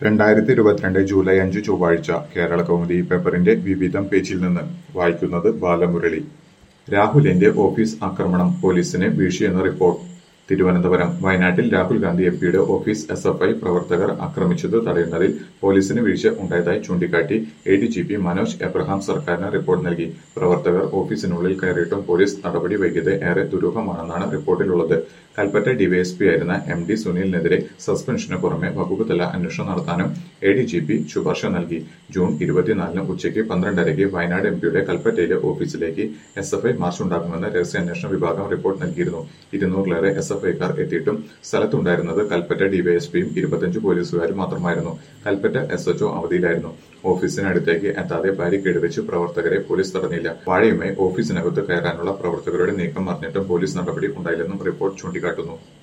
രണ്ടായിരത്തി ഇരുപത്തിരണ്ട് ജൂലൈ അഞ്ച് ചൊവ്വാഴ്ച കേരള കൗമുദി പേപ്പറിന്റെ വിവിധം പേജിൽ നിന്ന് വായിക്കുന്നത് ബാലമുരളി രാഹുലിന്റെ ഓഫീസ് ആക്രമണം പോലീസിന് വീഴ്ചയെന്ന റിപ്പോർട്ട് തിരുവനന്തപുരം വയനാട്ടിൽ രാഹുൽ ഗാന്ധി എംപിയുടെ ഓഫീസ് എസ് എഫ് ഐ പ്രവർത്തകർ ആക്രമിച്ചത് തടയുന്നതിൽ പോലീസിന് വീഴ്ച ഉണ്ടായതായി ചൂണ്ടിക്കാട്ടി A D G P Manoj Abraham സർക്കാരിന് റിപ്പോർട്ട് നൽകി പ്രവർത്തകർ ഓഫീസിനുള്ളിൽ കയറിയിട്ടും പോലീസ് നടപടി വൈകിയത് ഏറെ ദുരൂഹമാണെന്നാണ് റിപ്പോർട്ടിലുള്ളത് കൽപ്പറ്റ ഡിവൈഎസ്പി ആയിരുന്ന എം ഡി സുനിലിനെതിരെ സസ്പെൻഷന് പുറമെ വകുപ്പ് തല അന്വേഷണം നടത്താനും എ ഡി ജി പി ശുപാർശ നൽകി ജൂൺ ഇരുപത്തിനാലിന് ഉച്ചയ്ക്ക് പന്ത്രണ്ടരയ്ക്ക് വയനാട് എംപിയുടെ കൽപ്പറ്റയിലെ ഓഫീസിലേക്ക് എസ് എഫ് ഐ മാർച്ച് ഉണ്ടാകുമെന്ന് രഹസ്യാന്വേഷണ വിഭാഗം റിപ്പോർട്ട് നൽകിയിരുന്നു ഇരുന്നൂറിലേറെ എസ് എഫ് ഐക്കാർ എത്തിയിട്ടും സ്ഥലത്തുണ്ടായിരുന്നത് കൽപ്പറ്റ ഡിവൈഎസ്പിയും ഇരുപത്തിയഞ്ച് പോലീസുകാരും മാത്രമായിരുന്നു കൽപ്പറ്റ എസ് എച്ച്ഒ അവധിയിലായിരുന്നു ഓഫീസിനടുത്തേക്ക് എത്താതെ ബാരിക്കേഡ് വെച്ച് പ്രവർത്തകരെ പോലീസ് തടഞ്ഞില്ല വാഴയുമായി ഓഫീസിനകത്ത് കയറാനുള്ള പ്രവർത്തകരുടെ നീക്കം അറിഞ്ഞിട്ടും പോലീസ് നടപടി ഉണ്ടായില്ലെന്നും റിപ്പോർട്ട് ചൂണ്ടിക്കാട്ടുന്നു